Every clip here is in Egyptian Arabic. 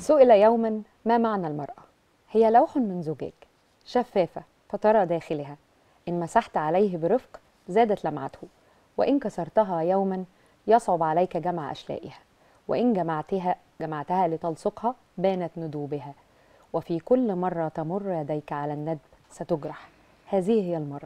سئل يوما ما معنى المرأة؟ هي لوح من زجاج شفافة فترى داخلها إن مسحت عليه برفق زادت لمعته وإن كسرتها يوما يصعب عليك جمع أشلائها وإن جمعتها جمعتها لتلصقها بانت ندوبها وفي كل مرة تمر يديك على الندب ستجرح هذه هي المرأة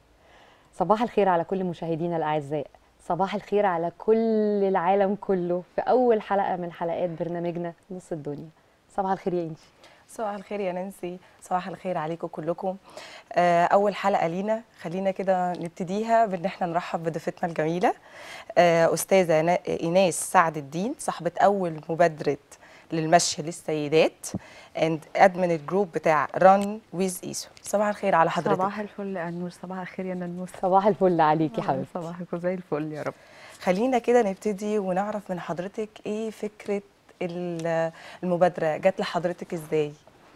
صباح الخير على كل مشاهدينا الأعزاء صباح الخير على كل العالم كله في أول حلقة من حلقات برنامجنا نص الدنيا صباح الخير يا إنشي صباح الخير يا نانسي صباح الخير عليكم كلكم آه، اول حلقه لينا خلينا كده نبتديها بان احنا نرحب بضيفتنا الجميله آه، استاذه نا- ايناس سعد الدين صاحبه اول مبادره للمشي للسيدات اند ادمن الجروب بتاع ران ويز ايسو صباح الخير على حضرتك صباح الفل يا نور صباح الخير يا ننوس صباح الفل عليكي حبيبتي صباحكم زي الفل يا رب خلينا كده نبتدي ونعرف من حضرتك ايه فكره ال- المبادره جت لحضرتك ازاي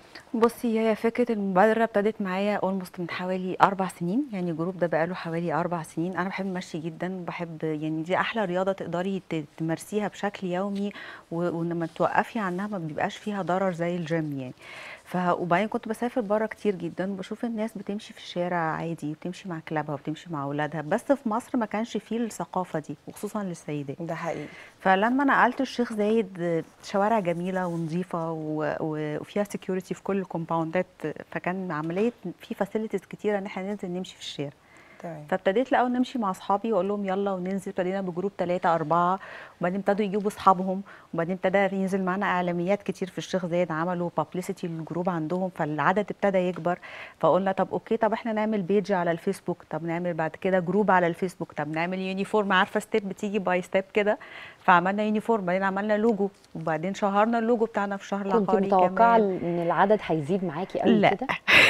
بصي هي فكره المبادره ابتدت معايا اولموست من حوالي اربع سنين يعني الجروب ده بقاله حوالي اربع سنين انا بحب المشي جدا وبحب يعني دي احلى رياضه تقدري ت- تمارسيها بشكل يومي و- ولما توقفي عنها ما بيبقاش فيها ضرر زي الجيم يعني ف وبعدين كنت بسافر بره كتير جدا وبشوف الناس بتمشي في الشارع عادي وبتمشي مع كلابها وبتمشي مع اولادها بس في مصر ما كانش فيه الثقافه دي وخصوصا للسيدات ده حقيقي فلما نقلت الشيخ زايد آه، شوارع جميله ونظيفه و- و- وفيها سكيورتي في كل الكومباوندات آه، فكان عمليه في فاسيلتيز كتيره ان احنا ننزل نمشي في الشارع تمام فابتديت الاول نمشي مع اصحابي واقول لهم يلا وننزل ابتدينا بجروب ثلاثة أربعة وبعدين ابتدوا يجيبوا اصحابهم وبعدين ابتدى ينزل معانا اعلاميات كتير في الشيخ زايد عملوا بابليستي للجروب عندهم فالعدد ابتدى يكبر فقلنا طب اوكي طب احنا نعمل بيج على الفيسبوك طب نعمل بعد كده جروب على الفيسبوك طب نعمل يونيفورم عارفه ستيب بتيجي باي ستيب كده فعملنا يونيفورم بعدين عملنا لوجو وبعدين شهرنا اللوجو بتاعنا في شهر كنت العقاري متوقعة كمان إن العدد هيزيد معاكي قوي لا كده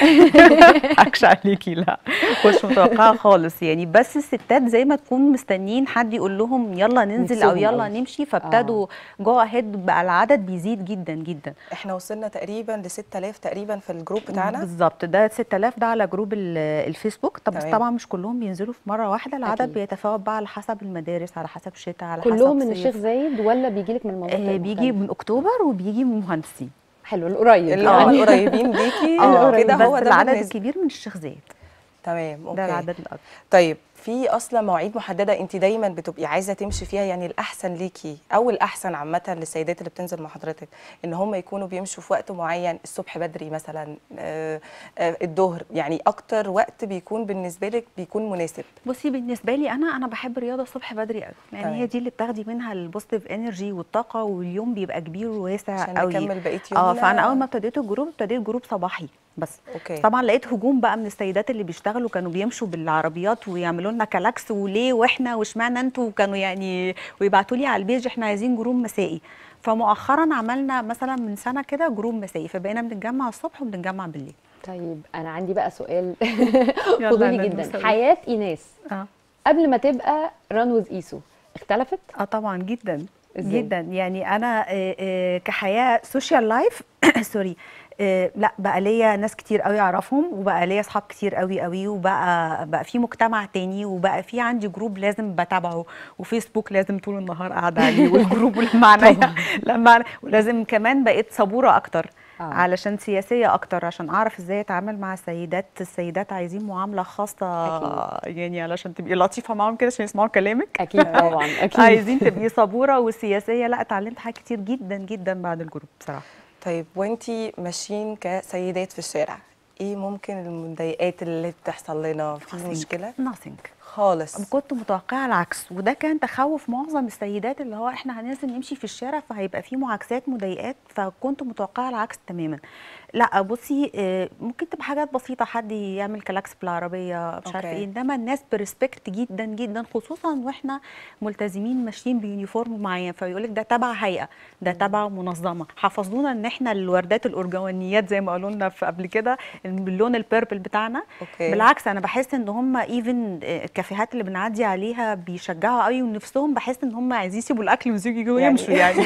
اكش عليكي لا مش متوقعه خالص يعني بس الستات زي ما تكون مستنيين حد يقول لهم يلا ننزل او نفسهم يلا قوي. نمشي فابتدوا جو اهيد بقى العدد بيزيد جدا جدا احنا وصلنا تقريبا ل 6000 تقريبا في الجروب بتاعنا بالظبط ده 6000 ده على جروب ال- الفيسبوك طب بس تمام. طبعا مش كلهم بينزلوا في مره واحده العدد أكيد. بيتفاوت بقى على حسب المدارس على حسب شتاء على كلهم حسب من صيف. الشيخ زايد ولا بيجيلك من المناطق آه بيجي المختلفة؟ من اكتوبر وبيجي من مهندسين حلو القريب اللي هم يعني. القريبين بيكي القريب. كده بس هو ده العدد بالنسبة- الكبير من الشيخ زايد تمام اوكي ده العدد الاكبر طيب في اصلا مواعيد محدده انت دايما بتبقي عايزه تمشي فيها يعني الاحسن ليكي او الاحسن عامه للسيدات اللي بتنزل مع حضرتك ان هم يكونوا بيمشوا في وقت معين الصبح بدري مثلا آه، آه، الظهر يعني اكتر وقت بيكون بالنسبه لك بيكون مناسب بصي بالنسبه لي انا انا بحب الرياضه الصبح بدري قوي لان تمام. هي دي اللي بتاخدي منها البوزيتيف انرجي والطاقه واليوم بيبقى كبير وواسع عشان قوي نكمل بقيه يومنا اه فانا اول ما ابتديت الجروب ابتديت جروب صباحي بس اوكي طبعا لقيت هجوم بقى من السيدات اللي بيشتغلوا كانوا بيمشوا بالعربيات ويعملوا لنا كلاكس وليه واحنا واشمعنى انتوا كانوا يعني ويبعتوا لي على البيج احنا عايزين جروب مسائي فمؤخرا عملنا مثلا من سنه كده جروب مسائي فبقينا بنتجمع الصبح وبنتجمع بالليل طيب أنا عندي بقى سؤال يلا فضولي أنا جدا نسأل. حياة إيناس اه قبل ما تبقى ران ويز إيسو اختلفت؟ اه طبعا جدا إزاي؟ جدا يعني انا آه، آه، كحياه سوشيال لايف سوري آه، لا بقى ليا ناس كتير قوي اعرفهم وبقى ليا اصحاب كتير قوي قوي وبقى بقى في مجتمع تاني وبقى في عندي جروب لازم بتابعه وفيسبوك لازم طول النهار قاعده عليه والجروب لما عينيا لما ولازم كمان بقيت صبوره اكتر آه. علشان سياسيه اكتر عشان اعرف ازاي اتعامل مع السيدات السيدات عايزين معامله خاصه يعني علشان تبقي لطيفه معاهم كده عشان يسمعوا كلامك أكيد طبعا أكيد عايزين تبقي صبوره والسياسيه لا اتعلمت حاجات كتير جدا جدا بعد الجروب بصراحه طيب وانتي ماشيين كسيدات في الشارع ايه ممكن المضايقات اللي بتحصل لنا في مشكله nothing خالص كنت متوقعه العكس وده كان تخوف معظم السيدات اللي هو احنا هننزل نمشي في الشارع فهيبقى في معاكسات مضايقات فكنت متوقعه العكس تماما لا بصي آه، ممكن تبقى حاجات بسيطه حد يعمل كلاكس بالعربيه مش عارفه أوكي. ايه انما الناس بريسبكت جدا جدا خصوصا واحنا ملتزمين ماشيين بيونيفورم معين فيقول لك ده تبع هيئه ده تبع منظمه حفظونا ان احنا الوردات الارجوانيات زي ما قالوا لنا في قبل كده باللون البيربل بتاعنا اوكي بالعكس انا بحس ان هم ايفن الكافيهات اللي بنعدي عليها بيشجعوا قوي ونفسهم بحس ان هم عايزين يسيبوا الاكل ويجوا يجوا يعني- يمشوا يعني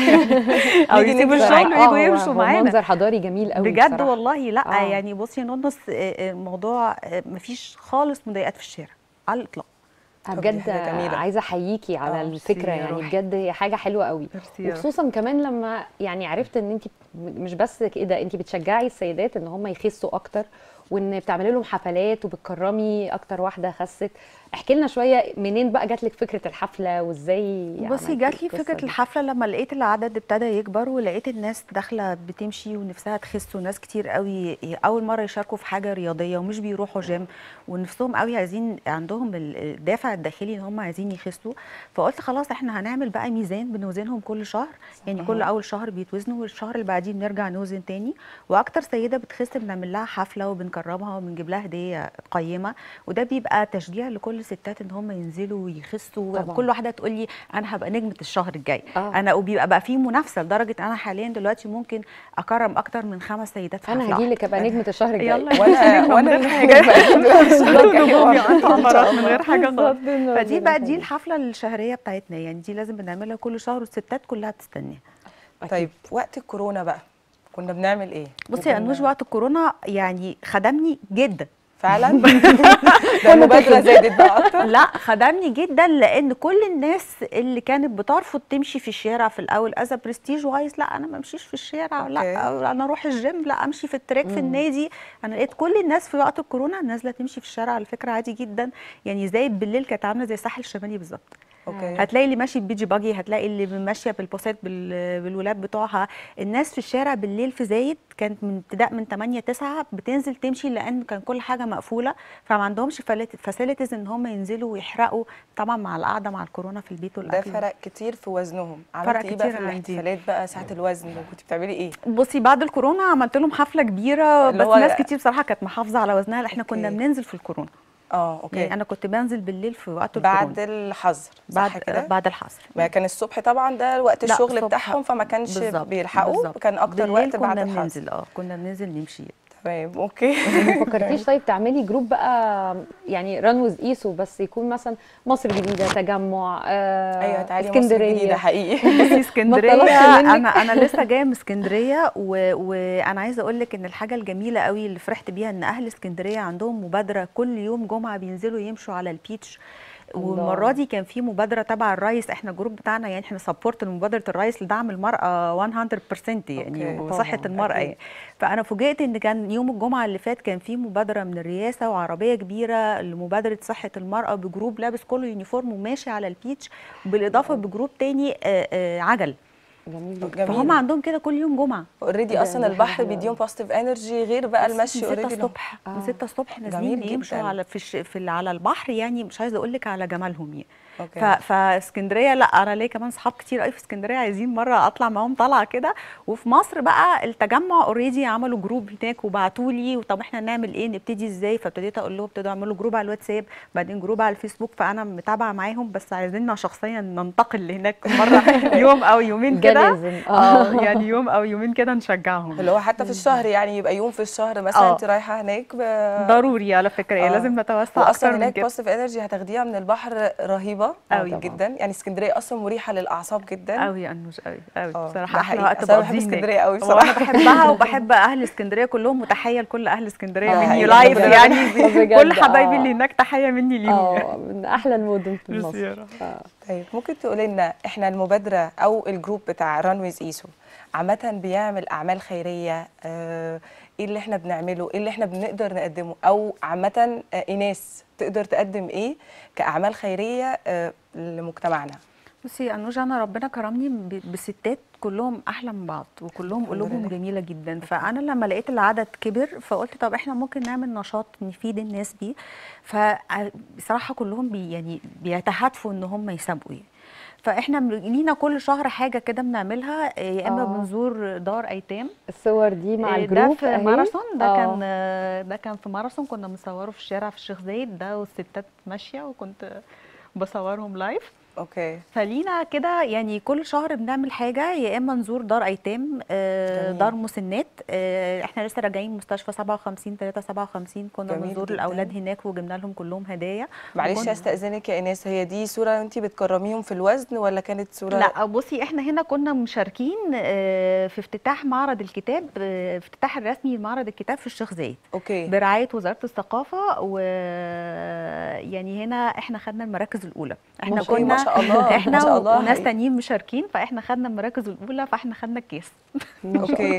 او نيجي يسيبوا نفطر. الشغل آه، ويجوا هو- يمشوا هو معانا منظر حضاري جميل قوي بجد بصراحة. والله لا آه. يعني بصي يا نونس آه، آه، الموضوع آه، مفيش خالص مضايقات في الشارع على الاطلاق طب دي بجد حاجة جميلة. عايزه احييكي على آه، الفكره ميرسي يا يعني روحي. بجد هي حاجه حلوه قوي ميرسي يا وخصوصا كمان لما يعني عرفت ان انت مش بس كده انت بتشجعي السيدات ان هم يخسوا اكتر وان بتعملي لهم حفلات وبتكرمي اكتر واحده خست احكي لنا شويه منين بقى جات لك فكره الحفله وازاي بصي عملتي جات لي القصة فكره دي؟ الحفله لما لقيت العدد ابتدى يكبر ولقيت الناس داخله بتمشي ونفسها تخس وناس كتير قوي اول مره يشاركوا في حاجه رياضيه ومش بيروحوا جيم ونفسهم قوي عايزين عندهم ال- الدافع الداخلي ان هم عايزين يخسوا فقلت خلاص احنا هنعمل بقى ميزان بنوزنهم كل شهر يعني كل اول شهر بيتوزنوا والشهر اللي بعديه بنرجع نوزن تاني واكتر سيده بتخس بنعمل لها حفله وبنكرمها وبنجيب لها هديه قيمه وده بيبقى تشجيع لكل الستات ان هم ينزلوا ويخسوا طبعاً. كل واحده تقول لي انا هبقى نجمه الشهر الجاي آه. انا وبيبقى بقى في منافسه لدرجه انا حاليا دلوقتي ممكن اكرم اكتر من خمس سيدات في انا حفلة هجي لك ابقى نجمه الشهر الجاي يلا وانا وانا اللي نجوم يا أنت عمرات من غير حاجه خالص بالظبط، فدي بقى دي بالظبط. الحفله الشهريه بتاعتنا يعني دي لازم بنعملها كل شهر والستات كلها بتستناها طيب وقت الكورونا بقى كنا بنعمل ايه بصي يا انوش وقت الكورونا يعني خدمني جدا فعلا ده المبادره زادت بقى اكتر لا خدمني جدا لان كل الناس اللي كانت بترفض تمشي في الشارع في الاول از برستيج وايز لا انا ما امشيش في الشارع أوكي. لا انا اروح الجيم لا امشي في التراك في النادي انا لقيت كل الناس في وقت الكورونا نازله تمشي في الشارع على فكره عادي جدا يعني زي بالليل كانت عامله زي الساحل الشمالي بالظبط اوكي هتلاقي اللي ماشي ببيجي باجي هتلاقي اللي ماشيه بالبوسات بال- بالولاد بتوعها الناس في الشارع بالليل في زايد كانت من ابتداء من 8 9 بتنزل تمشي لان كان كل حاجه مقفوله فما عندهمش فاسيلتيز ان هم ينزلوا ويحرقوا طبعا مع القعده مع الكورونا في البيت ده والاكل فرق كتير في وزنهم فرق عملتي ايه بقى في كتير عندي. الاحتفالات بقى ساعه الوزن وكنت بتعملي ايه بصي بعد الكورونا عملت لهم حفله كبيره اللي بس هو- ناس كتير بصراحه كانت محافظه على وزنها احنا كنا أوكي. بننزل في الكورونا اه اوكي يعني انا كنت بنزل بالليل في وقت بعد الكورونا الحظر صح بعد كده بعد الحظر ما كان الصبح طبعا ده وقت لا، الشغل الصبح بتاعهم فما كانش بالظبط، بيلحقوا بالظبط. كان اكتر بالليل وقت بعد كنا الحظر بننزل اه كنا بننزل نمشي تمام اوكي ما فكرتيش طيب تعملي جروب بقى يعني رانوز ايسو بس يكون مثلا مصر جديده تجمع آه ايوه تعالي مصر اسكندريه الجديده حقيقي بصي اسكندريه طلبش منك. انا انا لسه جايه من اسكندريه و- وانا عايزه اقول لك ان الحاجه الجميله قوي اللي فرحت بيها ان اهل اسكندريه عندهم مبادره كل يوم جمعه بينزلوا يمشوا على البيتش والمره دي كان في مبادره تبع الرئيس احنا الجروب بتاعنا يعني احنا سبورت لمبادره الرئيس لدعم المراه 100% يعني أوكي. وصحه طبعاً، المراه أكيد. يعني فانا فوجئت ان كان يوم الجمعه اللي فات كان في مبادره من الرئاسه وعربيه كبيره لمبادره صحه المراه بجروب لابس كله يونيفورم وماشي على البيتش بالاضافه بجروب تاني آه، آه، عجل جميل جدا جميل. فهم عندهم كده كل يوم جمعه اوريدي ده- اصلا دي حاجة البحر حلوة بيديهم أوي. بوزيتيف انرجي غير بقى بس المشي من 6 اوريدي الصبح من آه. 6 الصبح جميل نازلين يمشوا جداً. على في, الش... في ال- على البحر يعني مش عايزه اقول لك على جمالهم يعني اوكي ف... فاسكندريه لا انا ليا كمان صحاب كتير قوي في اسكندريه عايزين مره اطلع معاهم طلعه كده وفي مصر بقى التجمع اوريدي عملوا جروب هناك وبعتوا لي وطب احنا نعمل ايه نبتدي ازاي فابتديت اقول لهم ابتدوا يعملوا جروب على الواتساب بعدين جروب على الفيسبوك فانا متابعه معاهم بس عايزيننا شخصيا ننتقل لهناك مره يوم او يومين ده كده لازم اه يعني يوم او يومين كده نشجعهم اللي هو حتى في الشهر يعني يبقى يوم في الشهر مثلا آه. انت رايحه هناك ب... ضروري على فكره آه. لازم نتوسع واصلا اكتر من هناك كده بوزيتيف انرجي هتاخديها من البحر رهيبه أوي. جدا يعني اسكندريه اصلا مريحه للاعصاب جدا قوي انوش قوي قوي آه، بصراحه ده احلى حقيقي. وقت أصل أنا بحب بقضيه هناك. اسكندريه قوي وانا بصراحه بحبها وبحب اهل اسكندريه كلهم وتحيه لكل اهل اسكندريه ده مني حقيقي. لايف بجد. يعني بجد، كل حبايبي آه. اللي هناك تحيه مني ليهم اه من احلى المدن في ميرسي يا مصر رب. آه. طيب ممكن تقولي لنا احنا المبادره او الجروب بتاع رانويز ايسو عامه بيعمل اعمال خيريه آه، ايه اللي احنا بنعمله ايه اللي احنا بنقدر نقدمه او عامه آه، ايناس تقدر تقدم ايه كاعمال خيريه آه، لمجتمعنا بصي يا انوش انا ربنا كرمني ب- بستات كلهم احلى من بعض وكلهم الحمد قلوبهم لله. جميله جدا فانا لما لقيت العدد كبر فقلت طب احنا ممكن نعمل نشاط نفيد الناس بيه فبصراحه كلهم بي يعني بيتهادفوا ان هم يسابقوا يعني. فاحنا م- لينا كل شهر حاجه كده بنعملها آه، يا اما آه. بنزور دار ايتام الصور دي مع إيه، الجروب ده في أهي. ماراثون ده آه. كان آه، ده كان في ماراثون كنا بنصوره في الشارع في الشيخ زايد ده والستات ماشيه وكنت بصورهم لايف اوكي فلينا كده يعني كل شهر بنعمل حاجه يا اما نزور دار ايتام آه، جميل. دار مسنات آه، احنا لسه راجعين مستشفى 57 3 57 كنا جميل بنزور جداً. الاولاد هناك وجبنا لهم كلهم هدايا معلش وكنا- استاذنك يا ايناس هي دي صوره انت بتكرميهم في الوزن ولا كانت صوره لا بصي احنا هنا كنا مشاركين آه، في افتتاح معرض الكتاب آه، افتتاح الرسمي لمعرض الكتاب في الشيخ زايد اوكي برعايه وزاره الثقافه و يعني هنا احنا خدنا المراكز الاولى احنا ما شاء- كنا ما شاء الله احنا ما شاء الله وناس حقيقي. تانيين مشاركين فاحنا خدنا المراكز الاولى فاحنا خدنا الكيس اوكي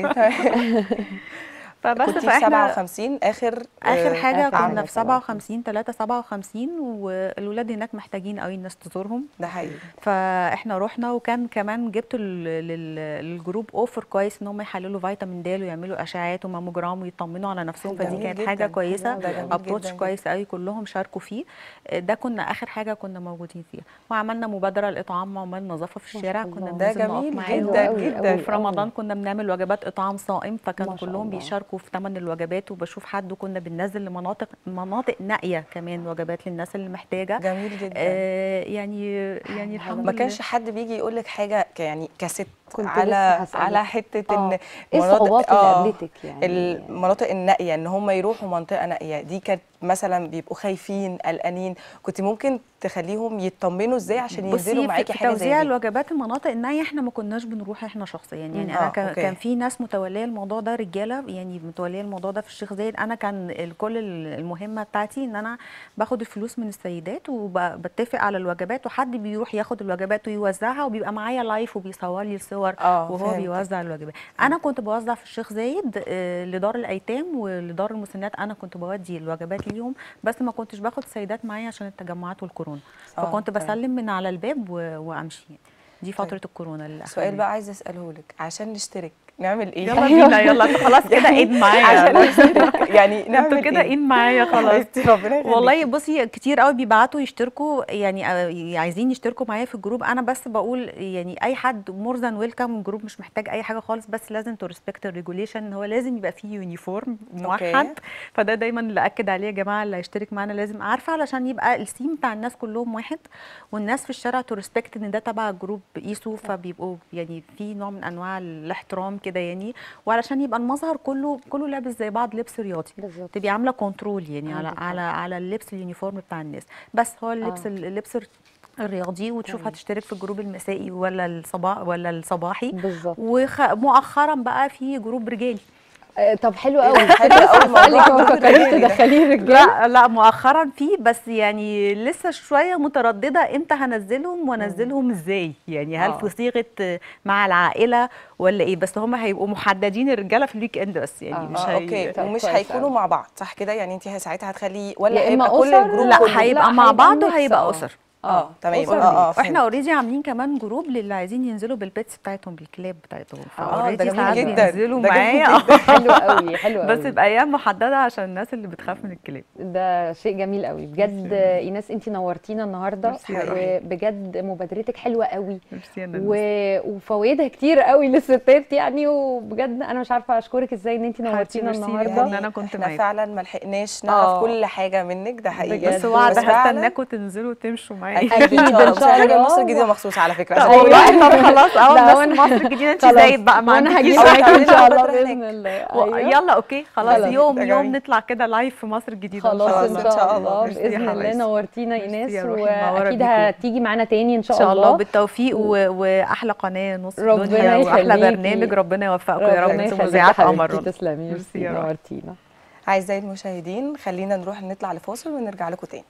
فبس كنت في فاحنا 57 اخر اخر آه، حاجه آخر كنا حاجة في 57 3 57 والولاد هناك محتاجين قوي الناس تزورهم ده حقيقي فاحنا رحنا وكان كمان جبت ال- لل- للجروب اوفر كويس ان هم يحللوا فيتامين د ويعملوا اشعاعات وماموجرام ويطمنوا على نفسهم فدي جميل كانت جداً. حاجه كويسه ده جميل ابروتش جداً كويس قوي كلهم شاركوا فيه ده كنا اخر حاجه كنا موجودين فيها وعملنا مبادره لاطعام عمال نظافه في ما الشارع شاء كنا الله. ده بننزل نقف جميل معاهم. جدا أوي، جدا أوي. وفي رمضان كنا بنعمل وجبات اطعام صائم فكانوا ما شاء كلهم الله. بيشاركوا في ثمن الوجبات وبشوف حد وكنا بننزل لمناطق مناطق نائيه كمان وجبات للناس اللي محتاجه جميل جدا آه يعني يعني الحمد لله ما كانش حد بيجي يقول لك حاجه ك- يعني كست كنت لسه على هسألك. على حته آه. ان ايه مناطق- الصعوبات اللي آه، قابلتك يعني المناطق النائيه ان هم يروحوا منطقه نائيه دي كانت مثلا بيبقوا خايفين قلقانين كنت ممكن تخليهم يطمنوا ازاي عشان ينزلوا بصي في, معاكي في حاجه توزيع زي دي الوجبات المناطق النائيه احنا ما كناش بنروح احنا شخصيا يعني مم. انا آه، كان, أوكي. كان في ناس متوليه الموضوع ده رجاله يعني متوليه الموضوع ده في الشيخ زايد انا كان ال- كل ال- المهمه بتاعتي ان انا باخد الفلوس من السيدات وبتفق على الوجبات وحد بيروح ياخد الوجبات ويوزعها وبيبقى معايا لايف وبيصور لي الصور اه وهو فهمت. بيوزع الوجبات انا كنت بوزع في الشيخ زايد آه، لدار الايتام ولدار المسنات انا كنت بودي الوجبات ليهم بس ما كنتش باخد السيدات معايا عشان التجمعات والكورونا آه، فكنت تمام. بسلم من على الباب و- وامشي دي فتره طيب. الكورونا اللي سؤال أخدني. بقى عايزه اساله لك عشان نشترك نعمل ايه يلا بينا يلا انتوا خلاص كده يعني ايد معايا عشان نشترك يعني نعمل انتوا كده إيه؟ ايد معايا خلاص حبيبتي ربنا يخليكي. والله بصي كتير قوي بيبعتوا يشتركوا يعني آه، عايزين يشتركوا معايا في الجروب انا بس بقول يعني اي حد مور ذان ويلكم الجروب مش محتاج اي حاجه خالص بس لازم تو ريسبكت الريجوليشن هو لازم يبقى فيه يونيفورم موحد أوكي. فده دايما اللي اكد عليه يا جماعه اللي هيشترك معانا لازم عارفه علشان يبقى السيم بتاع الناس كلهم واحد والناس في الشارع تو ريسبكت ان ده تبع جروب ايسو فبيبقوا يعني في نوع من انواع الاحترام كده يعني وعلشان يبقى المظهر كله كله لابس زي بعض لبس رياضي بالظبط تبقي عامله كنترول يعني على عندك حق. على على اللبس اليونيفورم بتاع الناس بس هو اللبس آه. اللبس الرياضي وتشوف تمام. هتشترك في الجروب المسائي ولا الصباح ولا الصباحي بالظبط ومؤخرا بقى في جروب رجالي آه، طب حلو قوي حلو كنت لسه قوي موضوع هسألك ما الجروب فكرتيش الرجالي ده. تدخليه رجاله لا لا مؤخرا في بس يعني لسه شويه متردده امتى هنزلهم وانزلهم ازاي يعني هل آه. في صيغه مع العائله ولا ايه بس هم هيبقوا محددين الرجاله في الويك اند بس يعني آه. مش اه هي... اوكي طب ومش كويس هيكونوا أوي. مع بعض صح كده يعني انت ساعتها هتخليه ولا يا إما هيبقى كل أسر، الجروب لا كله؟ هيبقى لا، مع هيبقى بعض ميكس، وهيبقى آه. اسر اه تمام أسر اه اه ميكس. واحنا فهمت. اوريدي عاملين كمان جروب للي عايزين ينزلوا بالبيتس بتاعتهم بالكلاب بتاعتهم آه، ده فاوريدي جميل ساعات جدا، بينزلوا ده جميل معايا حلو قوي حلو قوي بس بايام محدده عشان الناس اللي بتخاف من الكلاب ده شيء جميل قوي بجد ايناس انت نورتينا النهارده ميرسي يا روحي. وبجد مبادرتك حلوه قوي ميرسي يا نانسي. و... وفوائدها كتير قوي للستات يعني وبجد انا مش عارفه اشكرك ازاي ان انت نورتينا ميرسي النهارده إن أنا كنت احنا معاكم. فعلا ما لحقناش نعرف آه. كل حاجه منك ده حقيقي بجد. بس وعد بس فعلاً- هستناكم تنزلوا تمشوا معايا اكيد ان شاء الله بس شاء احنا جايين الله. مصر الجديده مخصوص على فكره طب عشان والله. كل واحد- طب خلاص اهو لا، بس وأنا- مصر الجديده انت خلاص. زايد بقى ما وانا عندكيش هجيلك واحدة ان شاء الله هناك. باذن الله و- أيوة. يلا اوكي خلاص خلاص. يوم ده يوم جميل. نطلع كده لايف في مصر الجديده خلاص خلاص، ان إن شاء شاء الله الله. ميرسي يا باذن الله حبايبي. نورتينا ميرسي ايناس يا روحي، منورة واكيد بيكم. هتيجي معانا تاني ان ان شاء شاء الله الله بالتوفيق و... واحلى قناه نص ربنا الدنيا واحلى يخليكي. برنامج ربنا يوفقكم يا رب ربنا انتم يخليكي مذيعات يا قمر حبيبتي تسلمي ميرسي ميرسي يا روحي. نورتينا اعزائي المشاهدين خلينا نروح نطلع لفاصل ونرجع لكم تاني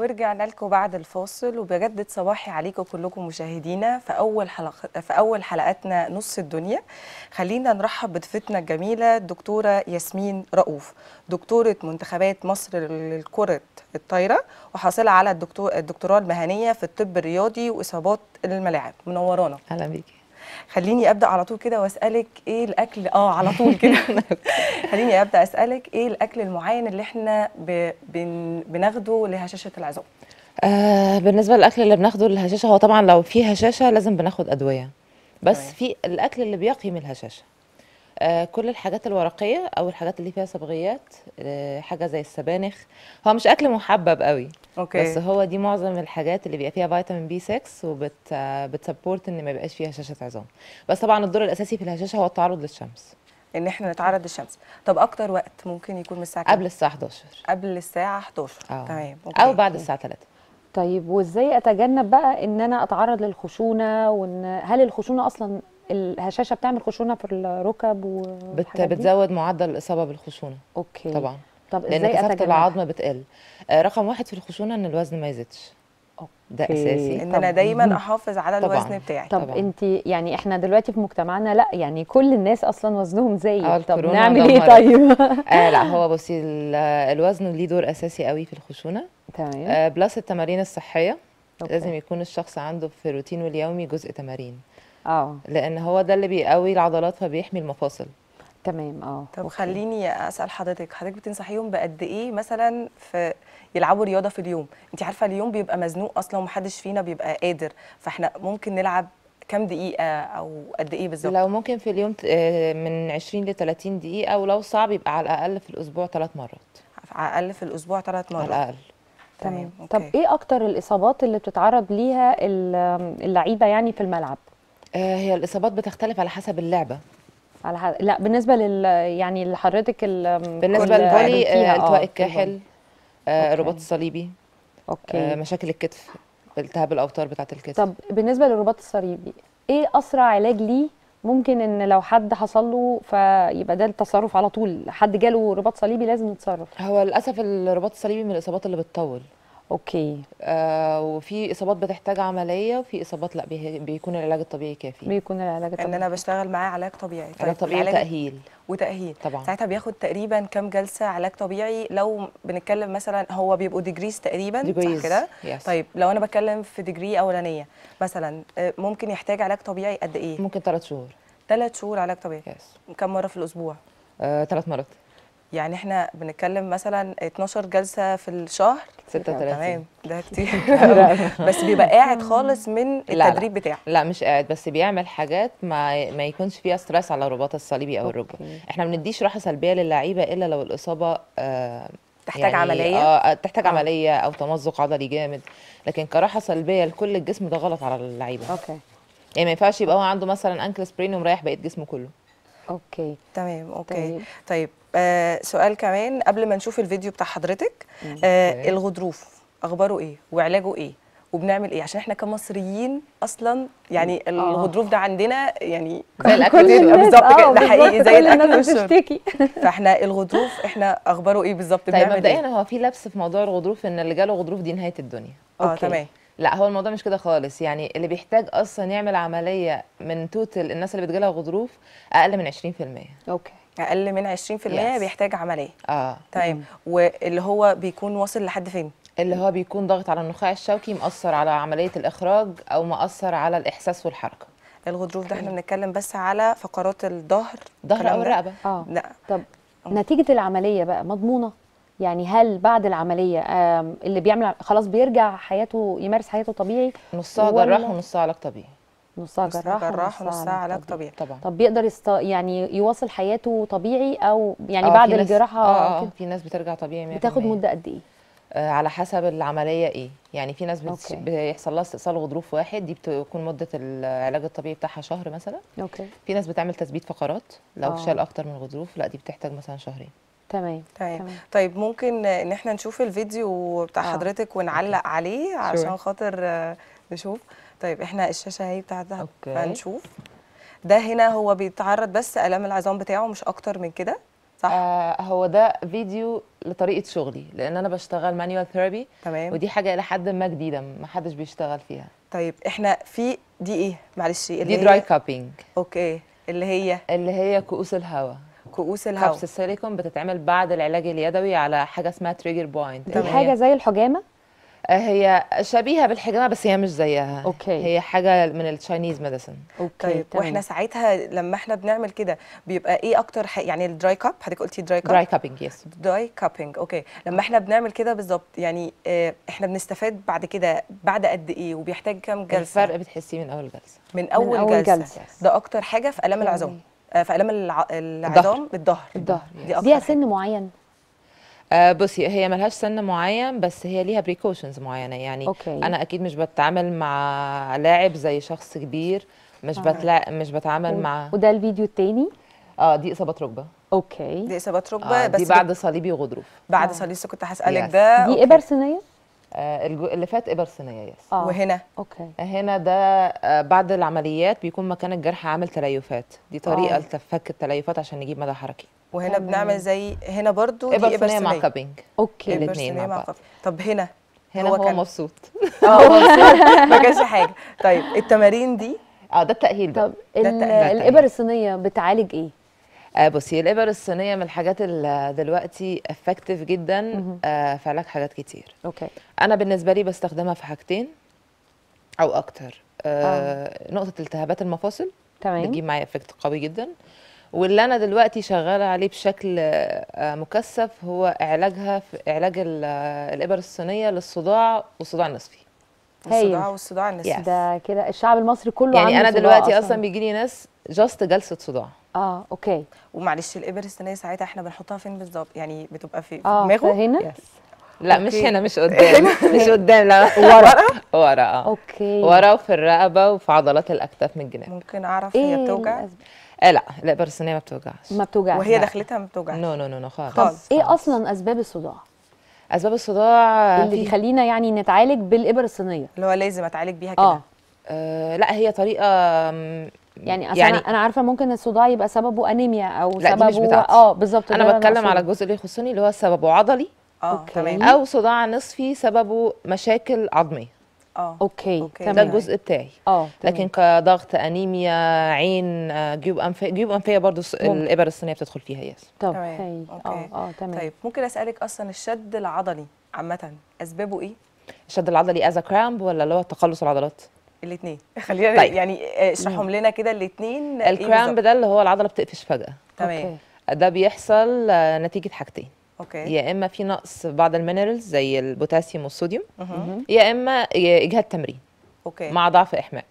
ورجعنا لكم بعد الفاصل وبجدد صباحي عليكم كلكم مشاهدينا في اول حلقه في اول حلقاتنا نص الدنيا خلينا نرحب بضيفتنا الجميله الدكتوره ياسمين رؤوف دكتوره منتخبات مصر للكره الطايره وحاصله على الدكتور الدكتوراه المهنيه في الطب الرياضي واصابات الملاعب منورانا اهلا بيكي خليني ابدا على طول كده واسالك ايه الاكل اه على طول كده خليني ابدا اسالك ايه الاكل المعين اللي احنا ب... بن... بناخده لهشاشه العظام آه بالنسبه للاكل اللي بناخده للهشاشه هو طبعا لو في هشاشه لازم بناخد ادويه بس تمام. في الاكل اللي بيقي من الهشاشه آه كل الحاجات الورقيه او الحاجات اللي فيها صبغيات آه حاجه زي السبانخ هو مش اكل محبب قوي اوكي بس هو دي معظم الحاجات اللي بيبقى فيها فيتامين بي 6 وبت آه بتسبورت ان ما يبقاش فيها هشاشه عظام بس طبعا الدور الاساسي في الهشاشه هو التعرض للشمس ان احنا نتعرض للشمس طب اكتر وقت ممكن يكون من الساعه كام قبل الساعه 11 قبل الساعه 11 اه تمام أوكي. او بعد الساعه 3 طيب وازاي اتجنب بقى ان انا اتعرض للخشونه وان هل الخشونه اصلا الهشاشه بتعمل خشونه في الركب بت والحاجات دي؟ بتزود معدل الاصابه بالخشونه اوكي طبعا طب لان ازاي كثافه اتجنب العظم بتقل آه، رقم واحد في الخشونه ان الوزن ما يزيدش ده أوكي. اساسي ان طب- انا دايما احافظ على طبعاً. الوزن بتاعي طب طبعاً. انت يعني احنا دلوقتي في مجتمعنا لا يعني كل الناس اصلا وزنهم زايد اه طب الكورونا نعمل ايه دمرت. طيب آه لا هو بصي ال- الوزن ليه دور اساسي قوي في الخشونه تمام آه بلس التمارين الصحيه أوكي. لازم يكون الشخص عنده في روتينه اليومي جزء تمارين اه لان هو ده اللي بيقوي العضلات فبيحمي المفاصل تمام اه طب أوكي. خليني اسال حضرتك حضرتك بتنصحيهم بقد ايه مثلا في يلعبوا رياضه في اليوم انت عارفه اليوم بيبقى مزنوق اصلا ومحدش فينا بيبقى قادر فاحنا ممكن نلعب كام دقيقه او قد ايه بالظبط لو ممكن في اليوم ت- آه، من 20 ل 30 دقيقه ولو صعب يبقى على الاقل في الاسبوع ثلاث مرات على الاقل في الاسبوع ثلاث على مرات الاقل تمام أوكي. طب ايه اكتر الاصابات اللي بتتعرض ليها ال- اللعيبه يعني في الملعب آه هي الاصابات بتختلف على حسب اللعبه على ح... لا بالنسبه لل يعني اللي حضرتك ال... بالنسبه كل- للفولي قابلتيها، آه، التواء في الكاحل الفولي. آه أوكي. الرباط الصليبي اوكي آه مشاكل الكتف التهاب الاوتار بتاعه الكتف طب بالنسبه للرباط الصليبي ايه اسرع علاج ليه ممكن ان لو حد حصل له فيبقى ده التصرف على طول حد جاله رباط صليبي لازم يتصرف هو للاسف الرباط الصليبي من الاصابات اللي بتطول اوكي آه وفي اصابات بتحتاج عمليه وفي اصابات لا بيه- بيكون العلاج الطبيعي كافي بيكون العلاج ان الطبيعي انا بشتغل معاه علاج طبيعي علاج طبيعي العلاج- وتاهيل وتاهيل طبعا ساعتها بياخد تقريبا كام جلسه علاج طبيعي لو بنتكلم مثلا هو بيبقوا ديجريز تقريبا Degrees. صح كده Yes. طيب لو انا بتكلم في ديجري اولانيه مثلا آه، ممكن يحتاج علاج طبيعي قد ايه ممكن ثلاث شهور ثلاث شهور علاج طبيعي يس كم مره في الاسبوع آه ثلاث مرات يعني احنا بنتكلم مثلا 12 جلسه في الشهر 36 تمام ده كتير بس بيبقى قاعد خالص من لا. التدريب بتاعه لا مش قاعد بس بيعمل حاجات ما ما يكونش فيها ستريس على الرباط الصليبي او الركبه أوكي. احنا ما بنديش راحه سلبيه للعيبه الا لو الاصابه آه تحتاج عمليه اه تحتاج آه. عمليه او تمزق عضلي جامد لكن كراحه سلبيه لكل الجسم ده غلط على اللعيبه اوكي يعني ما ينفعش يبقى هو عنده مثلا انكل سبرين ومريح بقيه جسمه كله اوكي تمام اوكي طيب. طيب آه سؤال كمان قبل ما نشوف الفيديو بتاع حضرتك آه أوكي. الغضروف اخباره ايه وعلاجه ايه وبنعمل ايه عشان احنا كمصريين اصلا يعني الغضروف ده عندنا يعني زي الاكل كل والشرب. الناس بالظبط كده، آه، ده حقيقي بالظبط، زي كل الأكل الناس والشرب. بتشتكي فاحنا الغضروف احنا اخباره ايه بالظبط طيب بنعمل مبدئيا ايه هو في لبس في موضوع الغضروف ان اللي جاله غضروف دي نهايه الدنيا اه أوكي. تمام لا هو الموضوع مش كده خالص يعني اللي بيحتاج اصلا يعمل عمليه من توتال الناس اللي بتجيلها غضروف اقل من 20% اوكي اقل من 20% Yes. بيحتاج عمليه اه تمام واللي هو بيكون واصل لحد فين اللي هو بيكون ضاغط على النخاع الشوكي مأثر على عمليه الاخراج او مأثر على الاحساس والحركه الغضروف ده احنا بنتكلم بس على فقرات الظهر ظهر الكلام او ده؟ الرقبه اه لا طب نتيجه العمليه بقى مضمونه يعني هل بعد العمليه آم، اللي بيعمل خلاص بيرجع حياته يمارس حياته طبيعي نصها ولا- جراح ونصها علاج طبيعي نصها نصها جراح جراح ونصها علاج طبيعي طبعا طب بيقدر يست... يعني يواصل حياته طبيعي او يعني آه، بعد في ناس- الجراحه اه اه كده في ناس بترجع طبيعي 100% بتاخد مده قد ايه آه على حسب العمليه ايه يعني في ناس بتش... أوكي. بيحصل لها استئصال غضروف واحد دي بتكون مده العلاج الطبيعي بتاعها شهر مثلا اوكي في ناس بتعمل تثبيت فقرات لو آه. شال اكتر من غضروف لا دي بتحتاج مثلا شهرين تمام تمام طيب ممكن ان احنا نشوف الفيديو بتاع آه. حضرتك ونعلق عليه عشان Sure. خاطر آه، نشوف طيب احنا الشاشه اهي بتاعتها أوكي. فنشوف ده هنا هو بيتعرض بس الام العظام بتاعه مش اكتر من كده صح آه هو ده فيديو لطريقه شغلي لان انا بشتغل مانيوال ثيرابي تمام ودي حاجه الى حد ما جديده ما حدش بيشتغل فيها طيب احنا في دي ايه معلش اللي دي هي- دراي كابينج اوكي اللي هي اللي هي كؤوس الهواء كؤوس الهواء كبس السيليكون بتتعمل بعد العلاج اليدوي على حاجه اسمها تريجر بوينت دي حاجه زي الحجامه هي شبيهه بالحجامه بس هي مش زيها أوكي. هي حاجه من التشاينيز ميديسن اوكي طيب تمام. واحنا ساعتها لما احنا بنعمل كده بيبقى ايه اكتر ح... يعني الدراي كاب حضرتك قلتي دراي كاب دراي كابينج يس دراي كابينج اوكي لما احنا بنعمل كده بالظبط يعني اه احنا بنستفاد بعد كده بعد قد ايه وبيحتاج كام جلسه الفرق بتحسيه من اول جلسه من اول, أول جلسه, جلسة. ده اكتر حاجه في الام أوكي. العظام آه، في الام الع... العظام الظهر الظهر دي اكتر ليها حاجة. سن معين آه بصي هي ملهاش سن معين بس هي ليها بريكوشنز معينه يعني أوكي. انا اكيد مش بتعامل مع لاعب زي شخص كبير مش بتلا... مش بتعامل مع وده الفيديو التاني اه دي اصابه ركبه اوكي دي اصابات ركبه آه بس دي بعد صليبي وغضروف بعد آه. صليصه كنت هسالك Yes. ده دي أوكي. ابر صينيه آه الجو... اللي فات ابر صينيه يس اه وهنا اوكي هنا ده آه، بعد العمليات بيكون مكان الجرح عامل تليفات دي طريقه آه. لتفك التليفات عشان نجيب مدى حركي وهنا تمام. بنعمل زي هنا برضو دي ابر ابر صينيه مع صينيه كابينج اوكي الاتنين إبر صينية مع بعض. كف. طب هنا هنا هو, كان- مبسوط اه مبسوط. ما كانش حاجه طيب التمارين دي اه ده التاهيل بقى طب ده ال- التأهيل. الابر الصينيه بتعالج ايه آه بصي الابر الصينيه من الحاجات اللي دلوقتي افكتيف جدا آه في علاج حاجات كتير اوكي انا بالنسبه لي بستخدمها في حاجتين او اكتر آه نقطه التهابات المفاصل تمام بتجيب معايا افكت قوي جدا واللي انا دلوقتي شغاله عليه بشكل آه، مكثف هو علاجها في علاج ال- آه، الابر الصينيه للصداع والصداع النصفي هايل. والصداع والصداع النسي Yes. ده كده الشعب المصري كله يعني عنده انا صداع دلوقتي اصلا بيجي لي ناس جاست جلسه صداع اه اوكي ومعلش الابر الصينيه ساعتها احنا بنحطها فين بالظبط يعني بتبقى في, في اه دماغه هنا يس لا مش أوكي. هنا مش قدام مش قدام لا ورا ورا اه اوكي ورا وفي الرقبه وفي عضلات الاكتاف من الجناب ممكن اعرف ايه هي بتوجع الأسباب؟ آه لا الابر الصينيه ما بتوجعش ما بتوجعش وهي لا. دخلتها ما بتوجعش نو نو نو نو خالص طب خالص. ايه اصلا اسباب الصداع اسباب الصداع اللي في بيخلينا يعني نتعالج بالابر الصينيه اللي هو لازم اتعالج بيها كده اه آه لا هي طريقه مم، يعني أصل يعني انا انا عارفه ممكن الصداع يبقى سببه انيميا او لا، دي سببه مش بتاعتي. اه بالظبط ده انا اللي بتكلم أقصده. على الجزء اللي يخصني اللي هو سببه عضلي اه أوكي. تمام او صداع نصفي سببه مشاكل عظميه اه اوكي أوكي. تمام ده الجزء بتاعي اه تمام. لكن كضغط انيميا عين آه، جيوب انفيه جيوب انفيه برضو الس- ممكن. الابر الصينيه بتدخل فيها يس طب تمام. هايل اه أوكي. اه تمام طيب ممكن اسالك اصلا الشد العضلي عامه اسبابه ايه الشد العضلي از كرامب ولا اللي هو تقلص العضلات الاثنين خلينا طيب. يعني آه، اشرحهم لنا كده الاثنين الكرامب ده اللي هو العضله بتقفش فجاه تمام أوكي. ده بيحصل آه، نتيجه حاجتين اوكي يا اما في نقص في بعض المينرالز زي البوتاسيوم والصوديوم مهم. يا اما اجهاد تمرين اوكي مع ضعف احماء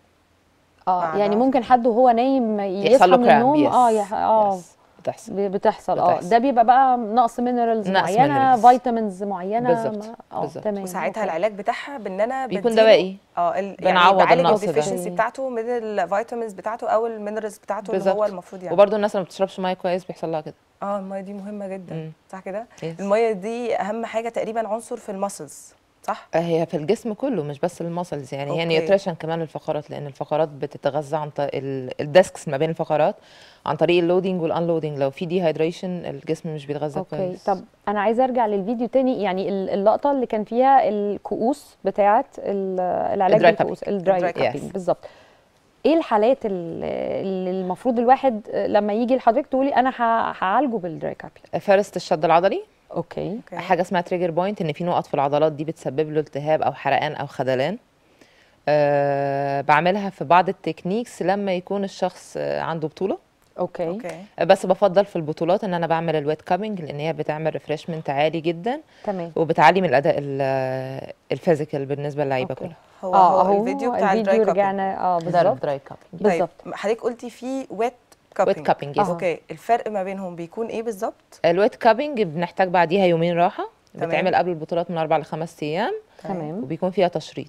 اه مع يعني ضعف. ممكن حد وهو نايم يصحى يحصل له من كرامب النوم يس اه يح... اه يس. بتحصل ب- بتحصل اه بتحصل. ده بيبقى بقى نقص مينرالز نقص معينه minerals. فيتامينز معينه بالظبط، ما- اه بالظبط. تمام وساعتها أوكي. العلاج بتاعها بان انا بيكون بديله- دوائي. اه ال- يعني بنعوض بعالج النقص ده. الديفيشنسي أوكي. بتاعته من الفيتامينز بتاعته او المينرالز بتاعته اللي بالظبط هو المفروض يعني وبرضه الناس اللي ما بتشربش ميه كويس بيحصل لها كده اه الميه دي مهمه جدا مم. صح كده Yes. الميه دي اهم حاجه تقريبا عنصر في المسلز صح هي في الجسم كله مش بس المسلز يعني هي أوكي. نيوتريشن كمان للفقرات لان الفقرات بتتغذى عن طريق الديسكس ما بين الفقرات عن طريق اللودنج والانلودنج لو في ديهايدريشن الجسم مش بيتغذى اوكي كويس طب انا عايزه ارجع للفيديو تاني يعني ال- اللقطه اللي كان فيها الكؤوس بتاعه ال- العلاج الدراي بالكؤوس الدراي الدراي كابينج. كابينج بالظبط ايه الحالات ال- اللي المفروض الواحد لما يجي لحضرتك تقولي انا ه- هعالجه بالدراي كابينج فارست الشد العضلي اوكي اوكي حاجه اسمها تريجر بوينت ان في نقط في العضلات دي بتسبب له التهاب او حرقان او خدلان أه بعملها في بعض التكنيكس لما يكون الشخص آه، عنده بطوله اوكي اوكي بس بفضل في البطولات ان انا بعمل الويت كابينج لان هي بتعمل ريفرشمنت عالي جدا تمام وبتعلي من الاداء ال- الفيزيكال بالنسبه للعيبه أوكي. كلها هو اه هو اهو الفيديو بتاع الدراي الفيديو كابينج رجعنا اه ده بالظبط الدراي كابينج طيب بالظبط حضرتك قلتي في ويت كابينج ويت كابينج يس اوكي الفرق ما بينهم بيكون ايه بالظبط الويت كابينج بنحتاج بعديها يومين راحه تمام. بتعمل قبل البطولات من اربع لخمس ايام تمام وبيكون فيها تشريط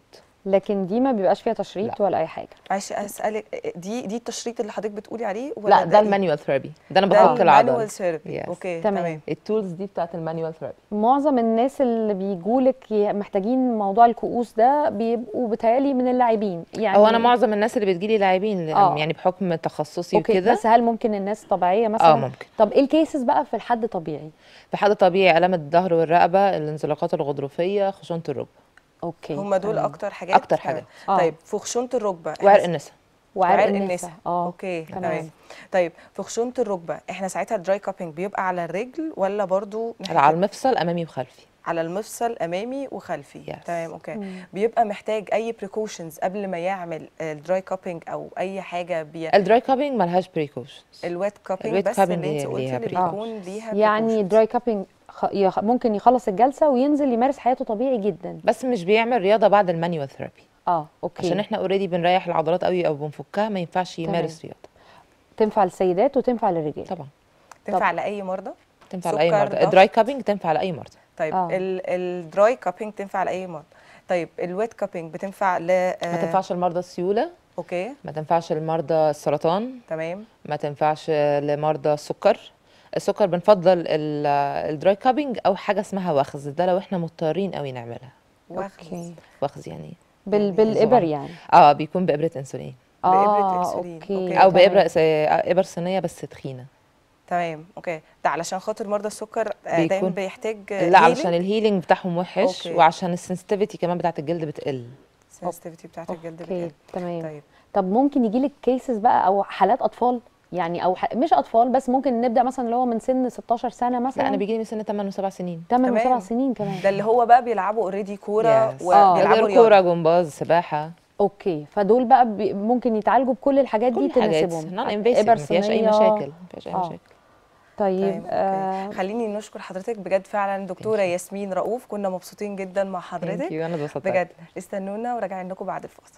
لكن دي ما بيبقاش فيها تشريط لا. ولا اي حاجه معلش اسالك دي دي التشريط اللي حضرتك بتقولي عليه ولا لا ده إيه؟ المانيوال ثيرابي ده انا ده بفك العضل المانوال ثيرابي Yes. اوكي تمام. تمام التولز دي بتاعت المانيوال ثيرابي معظم الناس اللي بيجولك ي- محتاجين موضوع الكؤوس ده بيبقوا بتهيألي من اللاعبين يعني هو انا معظم الناس اللي بتجيلي لاعبين آه. يعني بحكم تخصصي اوكي وكده بس هل ممكن الناس طبيعيه مثلا اه ممكن طب ايه الكيسز بقى في الحد طبيعي في حد طبيعي الام الظهر والرقبه الانزلاقات الغضروفيه خشونه الركبه اوكي هم دول تمام. اكتر حاجات أكتر تمام. حاجات. آه. طيب في خشونه الركبه إحنا- وعرق النسا وعرق وعرق النسا اه اوكي تمام. تمام طيب في خشونه الركبه احنا ساعتها الدراي كابينج بيبقى على الرجل ولا برضو ناحية على المفصل امامي وخلفي على المفصل امامي وخلفي Yes. تمام اوكي مم. بيبقى محتاج اي بريكوشنز قبل ما يعمل الدراي كابينج او اي حاجه بي الدراي كابينج ملهاش بريكوشنز الويت كابينج الويت بس cupping اللي انت هي- قلتي ليها اللي precautions. بيكون ليها يعني precautions. دراي كابينج خ... يخ... ممكن يخلص الجلسه وينزل يمارس حياته طبيعي جدا بس مش بيعمل رياضه بعد المانيوال ثيرابي اه اوكي عشان احنا اوريدي بنريح العضلات قوي او بنفكها ما ينفعش يمارس رياضه تنفع للسيدات وتنفع للرجال طبعا تنفع لاي مرضى تنفع لاي سكر، مرضى ضغط. الدراي كابينج تنفع لاي مرضى طيب آه. ال- الدراي كابينج تنفع لاي مرضى طيب الويت كابينج بتنفع ل ما آه، تنفعش لمرضى السيوله اوكي ما تنفعش لمرضى السرطان تمام ما تنفعش لمرضى السكر السكر بنفضل ال- الدراي كابينج او حاجه اسمها وخز ده لو احنا مضطرين قوي نعملها واخد اوكي وخز يعني بال... يعني بالابر نظام. يعني اه بيكون بابره انسولين بإبرة اه أنسولين. اوكي أوكي. او تمام. بابره س- ابر صينيه بس تخينه تمام اوكي ده علشان خاطر مرضى السكر آه، دايما بيكون- بيحتاج لا علشان الهيلينج بتاعهم وحش أوكي. وعشان السنسيتيفيتي كمان بتاعت الجلد بتقل السنسيتيفيتي بتاعت الجلد اوكي بتقل تمام طيب طب ممكن يجي لك كيسز بقى او حالات اطفال يعني او ح... مش اطفال بس ممكن نبدا مثلا اللي هو من سن 16 سنه مثلا لا انا بيجي لي من سن 8 و7 سنين 8 تمام. و7 سنين كمان ده اللي هو بقى بيلعبوا اوريدي كوره Yes. آه. وبيلعبوا غير رياضه كوره جمباز سباحه اوكي فدول بقى بي... ممكن يتعالجوا بكل الحاجات دي كل حاجات تناسبهم نون انفيسيف إبر ما فيهاش اي صينية. مشاكل ما فيهاش اي آه. مشاكل طيب طيب آه اوكي خليني نشكر حضرتك بجد فعلا دكتوره ياسمين رؤوف كنا مبسوطين جدا مع ثانك حضرتك يو انا اتبسطت بجد استنونا وراجعين لكم بعد الفاصل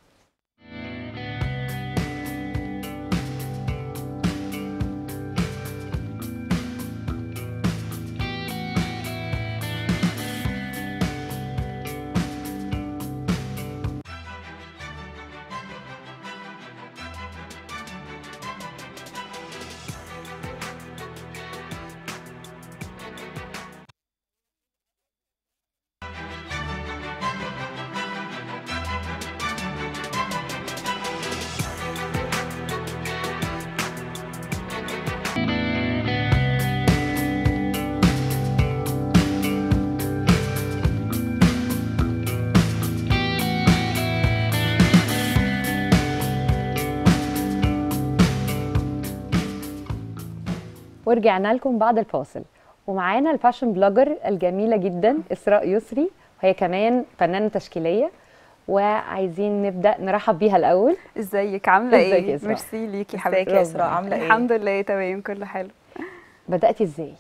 ورجعنا لكم بعد الفاصل ومعانا الفاشن بلوجر الجميله جدا اسراء يسري وهي كمان فنانه تشكيليه وعايزين نبدا نرحب بيها الاول ازيك عامله ازيك يا ايه إسراء؟ ميرسي ليكي ازيك حبيبتي يا اسراء عامله ايه الحمد لله تمام كله حلو بداتي ازاي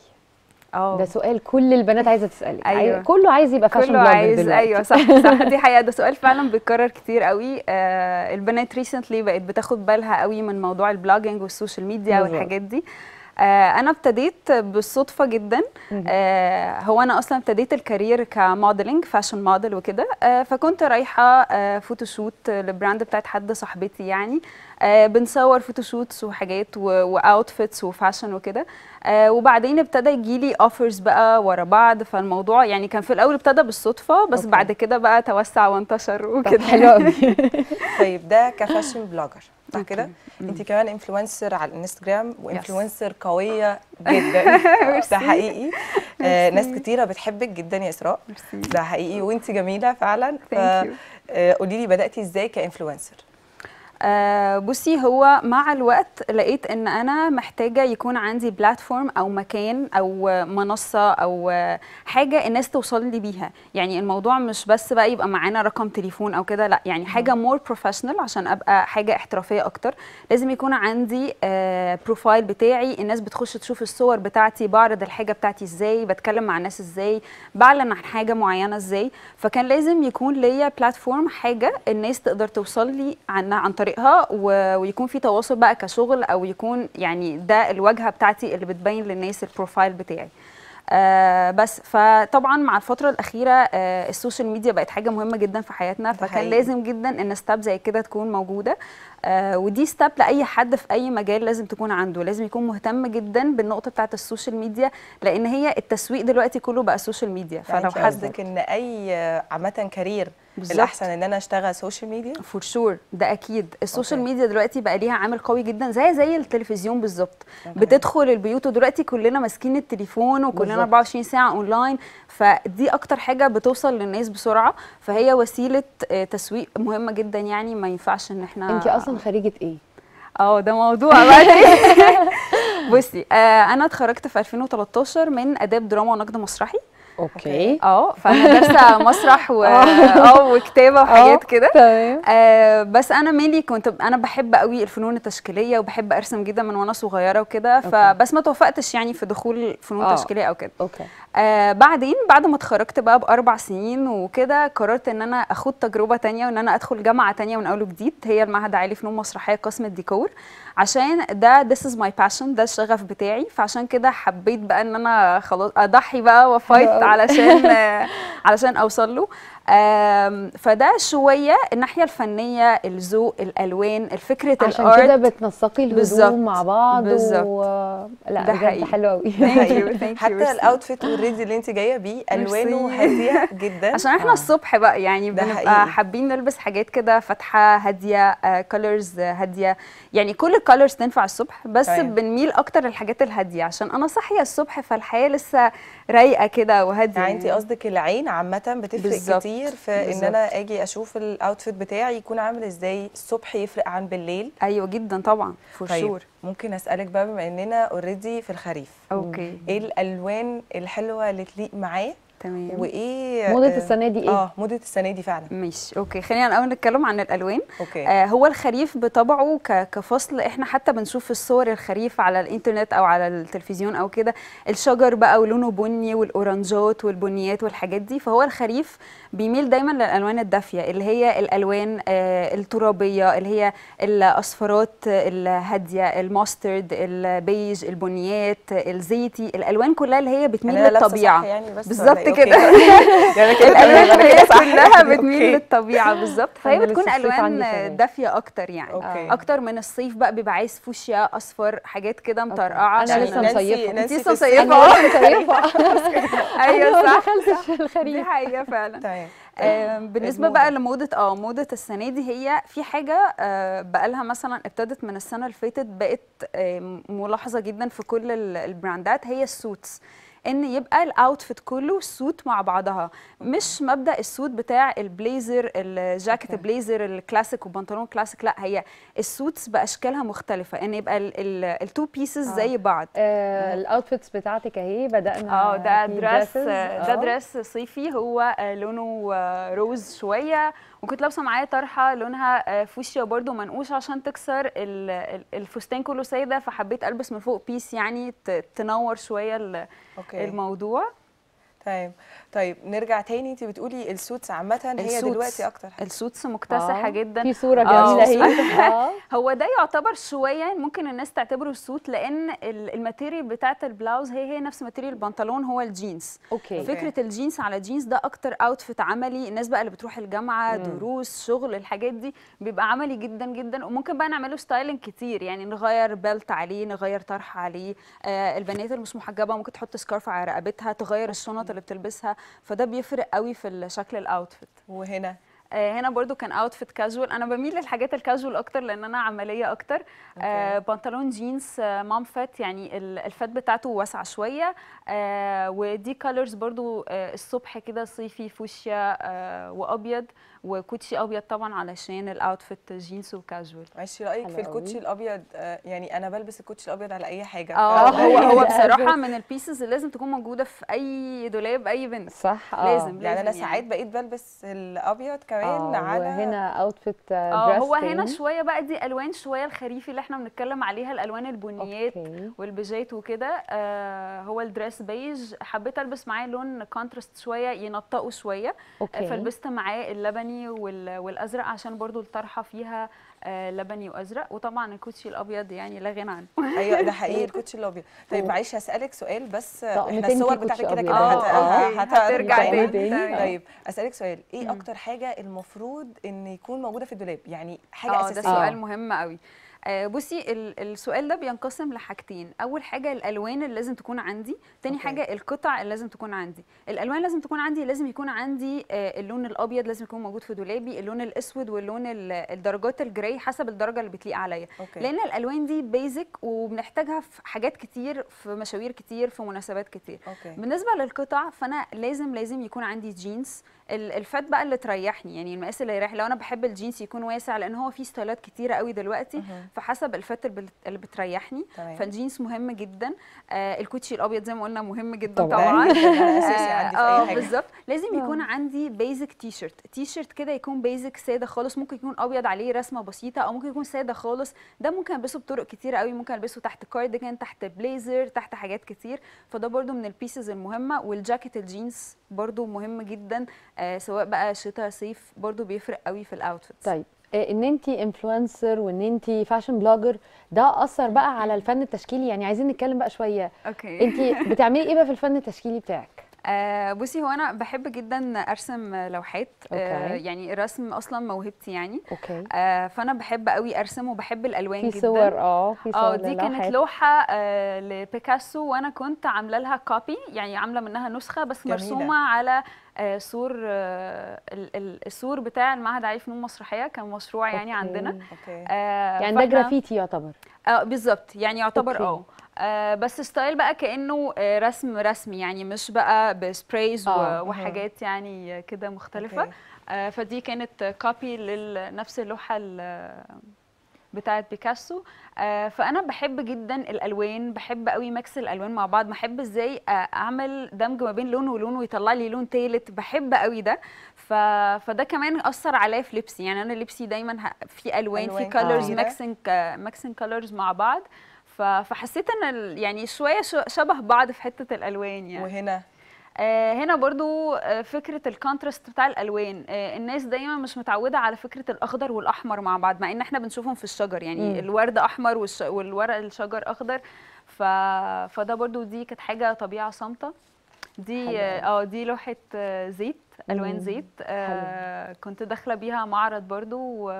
اه ده سؤال كل البنات عايزه تسالك أيوة. عاي- كله عايز يبقى فاشن كله بلوجر عايز دلوقتي ايوه صح صح دي حقيقه ده سؤال فعلا بيتكرر كتير قوي آه البنات ريسنتلي بقت بتاخد بالها قوي من موضوع البلوجينج والسوشيال ميديا بالظبط. والحاجات دي آه انا ابتديت بالصدفه جدا مهم. آه هو انا اصلا ابتديت الكارير كموديلنج فاشن موديل وكده آه فكنت رايحه آه فوتوشوت لبراند بتاعت حد صاحبتي يعني آه بنصور فوتوشوتس وحاجات واوتفيتس وفاشن وكده آه وبعدين ابتدى يجي لي اوفرز بقى ورا بعض فالموضوع يعني كان في الاول ابتدى بالصدفه بس أوكي. بعد كده بقى توسع وانتشر طب وكده حلو قوي طيب ده كفاشن بلوجر صح أوكي. كده مم. انت كمان انفلونسر على الانستجرام وانفلونسر قويه جدا ده حقيقي آه ناس كتيره بتحبك جدا يا اسراء ميرسي ده حقيقي وانت جميله فعلا Thank you. قولي لي بداتي ازاي كانفلونسر آه بصي هو مع الوقت لقيت ان انا محتاجه يكون عندي بلاتفورم او مكان او منصه او آه، حاجه الناس توصل لي بيها يعني الموضوع مش بس بقى يبقى معانا رقم تليفون او كده لا يعني حاجه مور بروفيشنال عشان ابقى حاجه احترافيه اكتر لازم يكون عندي آه بروفايل بتاعي الناس بتخش تشوف الصور بتاعتي بعرض الحاجه بتاعتي ازاي بتكلم مع الناس ازاي بعلن عن حاجه معينه ازاي فكان لازم يكون ليا بلاتفورم حاجه الناس تقدر توصل لي عن عن طريقها و- ويكون في تواصل بقى كشغل او يكون يعني ده الواجهه بتاعتي اللي بتبين للناس البروفايل بتاعي آه بس فطبعا مع الفتره الاخيره آه السوشيال ميديا بقت حاجه مهمه جدا في حياتنا ده فكان حقيقي. لازم جدا ان ستاب زي كده تكون موجوده آه ودي ستاب لاي حد في اي مجال لازم تكون عنده لازم يكون مهتم جدا بالنقطه بتاعه السوشيال ميديا لان هي التسويق دلوقتي كله بقى سوشيال ميديا فلو فلو حد قصدك ان اي عامه كارير بالظبط. الاحسن ان انا اشتغل سوشيال ميديا فور شور ده اكيد السوشيال أوكي. ميديا دلوقتي بقى ليها عامل قوي جدا زي زي التلفزيون بالظبط بتدخل البيوت ودلوقتي كلنا ماسكين التليفون وكلنا بالظبط. 24 ساعه اونلاين فدي اكتر حاجه بتوصل للناس بسرعه فهي وسيله آه، تسويق مهمه جدا يعني ما ينفعش ان احنا انت اصلا خريجه ايه اه ده موضوع بقى تاني. بصي آه انا اتخرجت في 2013 من اداب دراما ونقد مسرحي اوكي اه فانا دارسه مسرح و... اه وكتابه وحاجات كده تمام آه بس انا ميلي كنت انا بحب قوي الفنون التشكيليه وبحب ارسم جدا من وانا صغيره وكده فبس ما توفقتش يعني في دخول فنون آه. تشكيليه او كده اوكي آه بعدين بعد ما اتخرجت بقى باربع سنين وكده قررت ان انا اخد تجربه تانية وان انا ادخل جامعه تانية من اول وجديد هي المعهد العالي فنون مسرحيه قسم الديكور عشان ده this is my passion ده الشغف بتاعي فعشان كده حبيت بقى ان انا خلاص اضحي بقى وفايت أوي. علشان آه، علشان اوصل له آم، فده شويه الناحيه الفنيه الذوق الالوان الفكره عشان كده الارت بتنسقي بالظبط. الهدوم مع بعض بالظبط. و... لا ده بجد حقيقي. حلو قوي Thank you, thank you, حتى ميرسي. الاوتفيت اوريدي اللي انت جايه بيه الوانه ميرسي. هاديه جدا عشان احنا آه. الصبح بقى يعني ده بنبقى حقيقي. حابين نلبس حاجات كده فاتحه هاديه كولرز هاديه يعني كل الكولرز تنفع الصبح بس تمام. بنميل اكتر للحاجات الهاديه عشان انا صاحيه الصبح فالحياه لسه رايقه كده وهاديه يعني انت قصدك العين عامه بتفرق بالظبط. كتير في ان بالظبط. انا اجي اشوف الاوتفيت بتاعي يكون عامل ازاي الصبح يفرق عن بالليل ايوه جدا طبعا فور طيب شور ممكن اسالك بقى بما اننا اوريدي في الخريف اوكي ايه الالوان الحلوه اللي تليق معاه تمام وايه موضة آه، السنة دي إيه؟ اه موضه السنه دي فعلا ماشي اوكي خلينا الاول نتكلم عن الالوان اوكي آه هو الخريف بطبعه ك- كفصل احنا حتى بنشوف في الصور الخريف على الانترنت او على التلفزيون او كده الشجر بقى ولونه بني والاورنجات والبنيات والحاجات دي فهو الخريف بيميل دايما للالوان الدافيه اللي هي الالوان آه الترابيه اللي هي الاصفرات الهاديه الماسترد البيج البنيات الزيتي الالوان كلها اللي هي بتميل يعني أنا لابسة للطبيعه صح يعني بس بالظبط ولا إيه؟ كده. أوكي. يعني كده الالوان تمام، أنا اللي كده هي صح كلها يعني. بتميل أوكي. للطبيعه بالظبط فهي أنا لسه بتكون الصيف عندي الوان شغال. دافيه اكتر يعني أوكي. اكتر من الصيف بقى بيبقى عايز فوشيا اصفر حاجات كده مطرقعه أنا عشان لسه الناس- مصيفة. انت نانسي لسه في الصيف. مصيفه انا لسه صيفة ايوه أنا ما صح دخلتش في دي الخريف حقيقه فعلا تمام آم، بالنسبه الموضة. بقى لموضه اه موضه السنه دي هي في حاجه آه، بقالها مثلا ابتدت من السنه اللي فاتت بقت آم، ملاحظه جدا في كل ال- البراندات هي السوتس ان يبقى الاوتفيت كله سوت مع بعضها مش مبدا السوت بتاع البليزر الجاكيت أوكي. بليزر الكلاسيك وبنطلون كلاسيك لا هي السوتس باشكالها مختلفه ان يبقى التو بيسز آه. زي بعض آه الاوتفيتس بتاعتك اهي بدانا اه ده في دريس dresses. ده آه. دريس صيفي هو آه، لونه آه، روز شويه وكنت لابسه معاه طرحه لونها آه، فوشيا برضو منقوش عشان تكسر ال- ال- الفستان كله ساده فحبيت البس من فوق بيس يعني ت- تنور شويه ال- اوكي الموضوع تمام طيب نرجع تاني انت بتقولي السوتس عامه هي السوتس. دلوقتي اكتر حاجة. السوتس مكتسحه آه. جدا في صورة آه، جميلة اهي آه. هو ده يعتبر شويه ممكن الناس تعتبره سوت لان ال- الماتيريال بتاعت البلاوز هي هي نفس ماتيريال البنطلون هو الجينز اوكي فكره الجينز على جينز ده اكتر اوتفيت عملي الناس بقى اللي بتروح الجامعه مم. دروس شغل الحاجات دي بيبقى عملي جدا جدا وممكن بقى نعمله ستايلنج كتير يعني نغير بيلت عليه نغير طرح عليه آه البنات اللي مش محجبه ممكن تحط سكارف على رقبتها تغير الشنط اللي بتلبسها فده بيفرق قوي في شكل الاوتفيت وهنا آه هنا برضو كان اوتفيت كاجوال انا بميل للحاجات الكاجوال اكتر لان انا عمليه اكتر آه بنطلون جينز آه مام فات يعني ال- الفات بتاعته واسعه شويه آه ودي كالرز برضو آه الصبح كده صيفي فوشيا آه وابيض وكوتشي ابيض طبعا علشان الاوتفيت جينز وكاجوال معلش رايك حلو في الكوتشي قوي. الابيض آه، يعني انا بلبس الكوتشي الابيض على اي حاجه اه ف- هو هو ده بصراحه أساس. من البيسز اللي لازم تكون موجوده في اي دولاب اي بنت صح آه. لازم يعني انا لازم ساعات بقيت بلبس الابيض كمان آه. على وهنا اوتفيت اه دريس هو هنا تاني. شويه بقى دي الوان شويه الخريفي اللي احنا بنتكلم عليها الالوان البنيات أوكي. والبيجات وكده آه هو الدريس بيج حبيت البس معاه لون كونتراست شويه ينطقه شويه اوكي فلبست معاه اللبني اللبني وال- والازرق عشان برضو الطرحه فيها آه، لبني وازرق وطبعا الكوتشي الابيض يعني لا غنى عنه ايوه ده حقيقي الكوتش الابيض طيب معلش هسالك سؤال بس طقم احنا تاني الصور فيه بتاعتك كوتشي كده أبيض. كده آه، هت- أوكي. هت- هترجع هتعمل تاني. تاني. طيب اسالك سؤال ايه اكتر حاجه المفروض ان يكون موجوده في الدولاب يعني حاجه اه ده اساسيه سؤال مهم قوي آه، بصي ال- السؤال ده بينقسم لحاجتين اول حاجه الالوان اللي لازم تكون عندي تاني أوكي. حاجه القطع اللي لازم تكون عندي الالوان لازم تكون عندي لازم يكون عندي آه، اللون الابيض لازم يكون موجود في دولابي اللون الاسود واللون ال- الدرجات الجراي حسب الدرجه اللي بتليق عليا أوكي. لان الالوان دي بيزك وبنحتاجها في حاجات كتير في مشاوير كتير في مناسبات كتير اوكي بالنسبه للقطع فانا لازم لازم يكون عندي جينز ال- الفات بقى اللي تريحني يعني المقاس اللي يريح لو انا بحب الجينز يكون واسع لان هو فيه ستايلات كتيره قوي دلوقتي مهم. فحسب الفات اللي بت- اللي بتريحني تمام. فالجينز مهم جدا آه الكوتشي الابيض زي ما قلنا مهم جدا طبعاً. طبعا ده اساسي عندي في اه اي حاجه بالظبط لازم يكون عندي بيزك تي شيرت تي شيرت كده يكون بيزك ساده خالص ممكن يكون ابيض عليه رسمه بسيطه او ممكن يكون ساده خالص ده ممكن البسه بطرق كتيره قوي ممكن البسه تحت كارديجان تحت بليزر تحت حاجات كتير فده برضو من البيسز المهمه والجاكيت الجينز برضو مهم جدا آه سواء بقى شتاء صيف برضو بيفرق قوي في الاوتفيتس طيب آه، ان انت انفلونسر وان انت فاشن بلوجر ده اثر بقى على الفن التشكيلي يعني عايزين نتكلم بقى شويه اوكي انت بتعملي ايه بقى في الفن التشكيلي بتاعك آه بصي هو انا بحب جدا ارسم لوحات آه أوكي. يعني الرسم اصلا موهبتي يعني اوكي آه فانا بحب قوي ارسم وبحب الالوان في جدا صور اه في صور اه دي كانت للوحات. لوحه آه لبيكاسو وانا كنت عامله لها كوبي يعني عامله منها نسخه بس جميلة. مرسومه على آه سور آه ال- ال- السور بتاع المعهد العالي للفنون المسرحيه كان مشروع يعني أوكي. عندنا اوكي آه يعني ده فإحنا- جرافيتي يعتبر اه بالظبط يعني يعتبر أوكي. اه آه، بس ستايل بقى كانه آه، رسم رسمي يعني مش بقى بسبرايز و- آه. وحاجات يعني كده مختلفه أوكي. آه، فدي كانت كوبي لنفس اللوحه ال- بتاعه بيكاسو آه، فانا بحب جدا الالوان بحب قوي ميكس الالوان مع بعض بحب ازاي آه، اعمل دمج ما بين لون ولون ويطلع لي لون تالت بحب قوي ده ف... فده كمان اثر عليا في لبسي يعني انا لبسي دايما ه... في الوان في ألوان كالرز كتيرة. ميكسنج ميكسنج كالرز مع بعض ف... فحسيت ان ال... يعني شويه ش... شبه بعض في حته الالوان يعني وهنا آه هنا برضو آه فكره الكونتراست بتاع الالوان آه الناس دايما مش متعوده على فكره الاخضر والاحمر مع بعض مع ان احنا بنشوفهم في الشجر يعني مم. الورد احمر والش... والورق الشجر اخضر ف... فده برضو دي كانت حاجه طبيعه صامته دي حلو اه آه، دي لوحه آه، زيت الوان مم. زيت آه كنت داخله بيها معرض برضو و...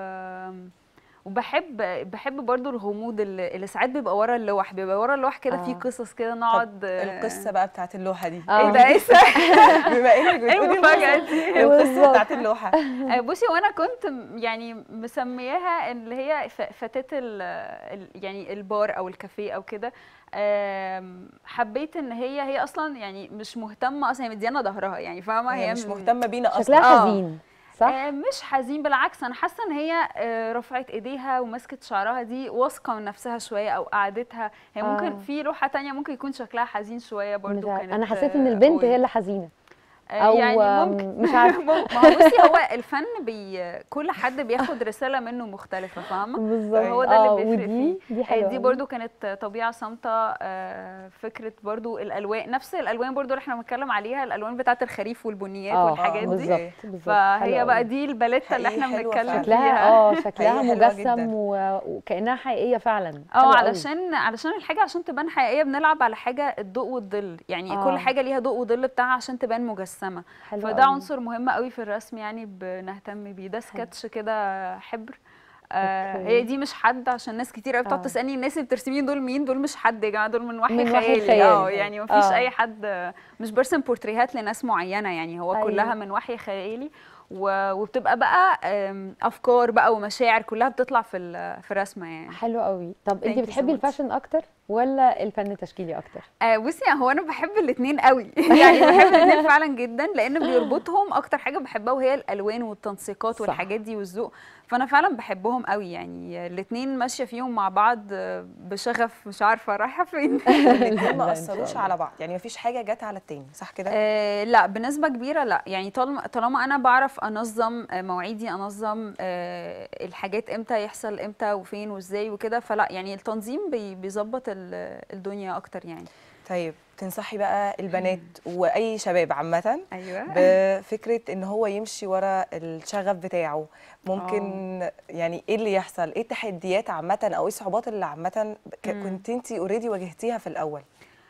وبحب بحب برضو الغموض اللي, اللي ساعات بيبقى ورا اللوح بيبقى ورا اللوح كده في آه. قصص كده نقعد آه، القصه بقى بتاعت اللوحه دي آه. ايه ده ايه ده؟ بما انك ايه بتقولي المفاجاه القصة- دي القصه بالظبط. بتاعت اللوحه آه، بصي وانا كنت م- يعني مسمياها اللي هي ف- فتاة ال ال- يعني البار او الكافيه او كده آم، حبيت ان هي هي اصلا يعني مش مهتمه اصلا هي مديانا ظهرها يعني فاهمه هي مش م- مهتمه بينا اصلا شكلها آه. حزين صح آه، مش حزين بالعكس انا حاسه ان هي آه، رفعت ايديها ومسكت شعرها دي واثقه من نفسها شويه او قعدتها هي ممكن آه. في لوحه تانية ممكن يكون شكلها حزين شويه مش برضو عارف. كانت انا حسيت ان آه، البنت قوية. هي اللي حزينه آه، او يعني آم، ممكن مش عارفه ما هو بصي هو الفن بي كل حد بياخد رساله منه مختلفه فاهمه بالظبط هو ده اللي آه، بيفرق ودي فيه دي آه، حلوه دي أوي. برضو كانت طبيعه صامته آه، فكره برضو الالوان نفس الالوان برضو اللي احنا بنتكلم عليها الالوان بتاعه الخريف والبنيات اه والحاجات دي بالظبط بالظبط فهي حلوة بقى أوي. دي الباليتا اللي حقيقي احنا حلوة بنتكلم فعلا. شكلها فيها اه شكلها حقيقي حلوة مجسم جدا. و... وكانها حقيقيه فعلا اه حلوة أوي. علشان علشان الحاجه عشان تبان حقيقيه بنلعب على حاجه الضوء والظل يعني آه. كل حاجه ليها ضوء وظل بتاعها عشان تبان مجسمه حلوة فده أوي. عنصر مهم قوي في الرسم يعني بنهتم بيه ده سكتش كده حبر آه أوكي. هي دي مش حد عشان ناس كتير قوي بتقعد آه. تسالني الناس اللي بترسمين دول مين دول مش حد يا جماعه دول من وحي من وحي خيالي خيالي. اه يعني مفيش آه. اي حد مش برسم بورتريهات لناس معينه يعني هو أيوة. كلها من وحي خيالي و- وبتبقى بقى آم، افكار بقى ومشاعر كلها بتطلع في ال- في الرسمه يعني حلو قوي طب Thank انت you so بتحبي much. الفاشن اكتر ولا الفن التشكيلي اكتر آه بصي هو انا بحب الاثنين قوي يعني بحب الاثنين فعلا جدا لان بيربطهم اكتر حاجه بحبها وهي الالوان والتنسيقات صح. والحاجات دي والذوق فانا فعلا بحبهم قوي يعني الاثنين ماشيه فيهم مع بعض آه، بشغف مش عارفه رايحه فين الاثنين لا، ما إن شاء اثروش الله. على بعض يعني ما فيش حاجه جت على التاني صح كده آه لا بنسبه كبيره لا يعني طالما طالما انا بعرف انظم آه، مواعيدي انظم آه الحاجات امتى يحصل امتى وفين وازاي وكده فلا يعني التنظيم بي- بيظبط ال- الدنيا اكتر يعني طيب تنصحي بقى البنات واي شباب عامه ايوه بفكره ان هو يمشي ورا الشغف بتاعه ممكن يعني ايه اللي يحصل ايه التحديات عامه او ايه الصعوبات اللي عامه ك- مم. كنت انت اوريدي واجهتيها في الاول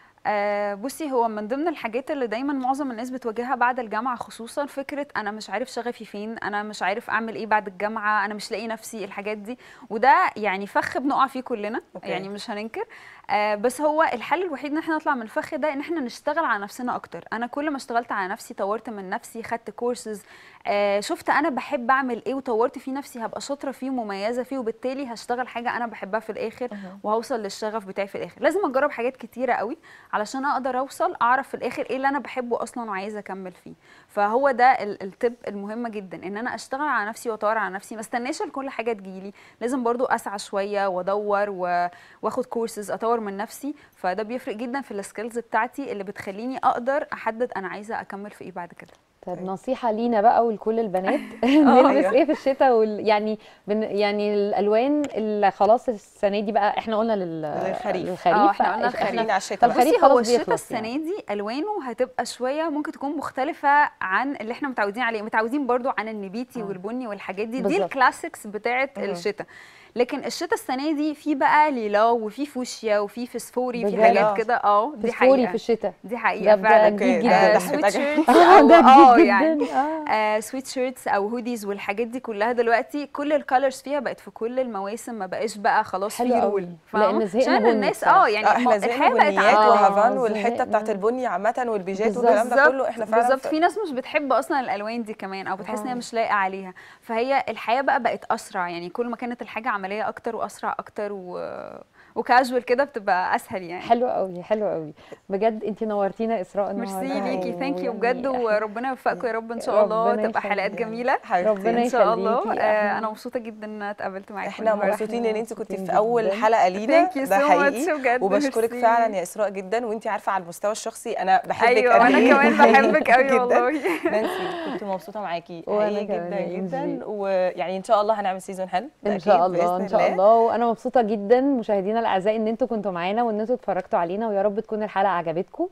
آه بصي هو من ضمن الحاجات اللي دايما معظم الناس بتواجهها بعد الجامعه خصوصا فكره انا مش عارف شغفي فين انا مش عارف اعمل ايه بعد الجامعه انا مش لاقي نفسي الحاجات دي وده يعني فخ بنقع فيه كلنا أوكي. يعني مش هننكر آه بس هو الحل الوحيد ان احنا نطلع من الفخ ده ان احنا نشتغل على نفسنا اكتر انا كل ما اشتغلت على نفسي طورت من نفسي خدت كورسز آه شفت انا بحب اعمل ايه وطورت فيه نفسي هبقى شاطره فيه ومميزه فيه وبالتالي هشتغل حاجه انا بحبها في الاخر وهوصل للشغف بتاعي في الاخر لازم اجرب حاجات كتيره قوي علشان اقدر اوصل اعرف في الاخر ايه اللي انا بحبه اصلا وعايزه اكمل فيه فهو ده ال- التب المهمه جدا ان انا اشتغل على نفسي واطور على نفسي ما استناش لكل حاجه تجيلي لازم برضو اسعى شويه وادور و- واخد كورسز اطور من نفسي فده بيفرق جدا في السكيلز بتاعتي اللي بتخليني اقدر احدد انا عايزه اكمل في ايه بعد كده طيب نصيحة لينا بقى ولكل البنات نلبس أيوة. ايه في الشتاء وال... يعني بن... يعني الالوان اللي خلاص السنة دي بقى احنا قلنا لل... للخريف. للخريف اه، احنا قلنا فإحنا- الخريف. خلينا على الشتاء طب بقى. الخريف بصي هو خلاص الشتاء بيخلص السنه يعني. دي الوانه هتبقى شويه ممكن تكون مختلفه عن اللي احنا متعودين عليه متعودين برضو عن النبيتي آه. والبني والحاجات دي دي بالظبط. الكلاسيكس بتاعه مهم. الشتاء لكن الشتاء السنه دي في بقى ليلا وفي فوشيا وفي فسفوري في بجد؟ حاجات كده اه دي فسفوري حقيقه في الشتاء دي حقيقه ده- ده فعلا جديد أوكي، جدا. ده- ده سويت هيبقى شيرتس اه ده اه جديد يعني جدا اه آه سويت شيرتس او هوديز والحاجات دي كلها دلوقتي كل الكالرز فيها بقت في كل المواسم ما بقاش بقى خلاص حلو في قوي. رول لأن زهقنا عشان بني الناس بصراحة. اه يعني آه، احنا الحياة زهقنا بقت بنيات آه، وهافان زهقنا. والحته بتاعت البني عامه والبيجات بالظبط. والكلام ده كله احنا فعلا بالظبط في- في ناس مش بتحب اصلا الالوان دي كمان او بتحس ان هي آه. مش لايقه عليها فهي الحياه بقى بقت اسرع يعني كل ما كانت الحاجه عمليه اكتر واسرع اكتر و... وكاجوال كده بتبقى اسهل يعني حلو قوي حلو قوي بجد انت نورتينا اسراء ميرسي النهارده ليكي ثانك يو ويعني بجد إحنا- وربنا يوفقكم يا رب ان شاء الله ربنا تبقى حلقات يخليك. جميله حبيبتي. ربنا ان شاء الله يخليكي. آه إحنا- انا مبسوطه جدا ان انا اتقابلت معاكم احنا النهاردة. مبسوطين ان انت كنتي مبسوطين في اول جداً. حلقه لينا Thank you ده so حقيقي much بجد، وبشكرك ميرسي. فعلا يا اسراء جدا وانت عارفه على المستوى الشخصي انا بحبك ايوه قد وانا إيه. كمان حقيقي بحبك قوي جداً. والله نانسي كنت مبسوطه معاكي وأنا حقيقي كمان جدا يا جدا إنجي. ويعني ان شاء الله هنعمل سيزون حلو ده ان أكيد شاء الله بإذن ان شاء الله وانا مبسوطه جدا مشاهدينا الاعزاء ان انتوا كنتوا معانا وان انتوا اتفرجتوا علينا ويا رب تكون الحلقه عجبتكم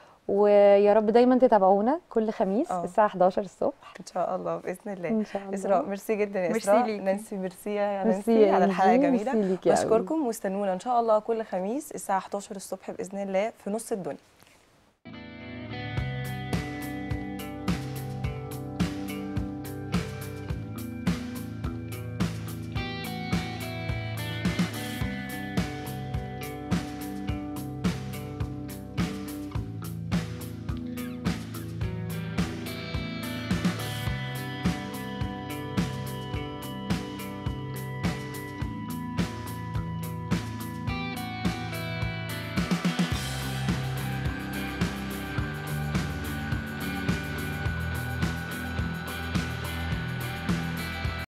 ويا رب دايما تتابعونا كل خميس آه. الساعه 11 الصبح ان شاء الله باذن الله ان شاء الله اسراء ميرسي جدا يا ميرسي اسراء ليكي. نانسي ميرسي يا ميرسي نانسي يا على الحلقه إنجي، جميله ميرسي ليكي أوي. بشكركم واستنونا ان شاء الله كل خميس الساعه 11 الصبح باذن الله في نص الدنيا